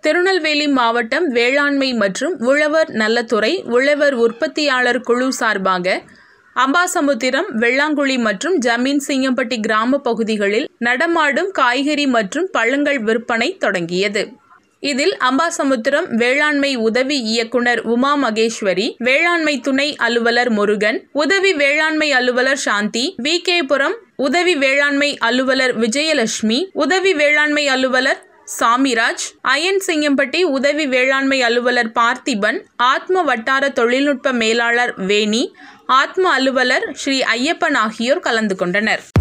திருநெல்வேலி மாவட்டம் வேளாண்மை மற்றும் உழவர் நலத்துறை உழவர் உற்பத்தியாளர் குழு சார்பாக அம்பாசமுத்திரம் வெள்ளாங்குழி மற்றும் ஜமீன் சிங்கம்பட்டி கிராம பகுதிகளில் நடமாடும் காய்கறி மற்றும் பழங்கள் விற்பனை தொடங்கியது இதில் அம்பாசமுத்திரம் வேளாண்மை உதவி இயக்குனர் உமா மகேஸ்வரி வேளாண்மை துணை அலுவலர் முருகன் உதவி வேளாண்மை அலுவலர் சாந்தி வி புரம் உதவி வேளாண்மை அலுவலர் விஜயலட்சுமி உதவி வேளாண்மை அலுவலர் சாமிராஜ் அயன் சிங்கம்பட்டி உதவி வேளாண்மை அலுவலர் பார்த்திபன் ஆத்ம வட்டார தொழில்நுட்ப மேலாளர் வேணி ஆத்ம அலுவலர் ஸ்ரீ ஐயப்பன் ஆகியோர் கலந்து கொண்டனர்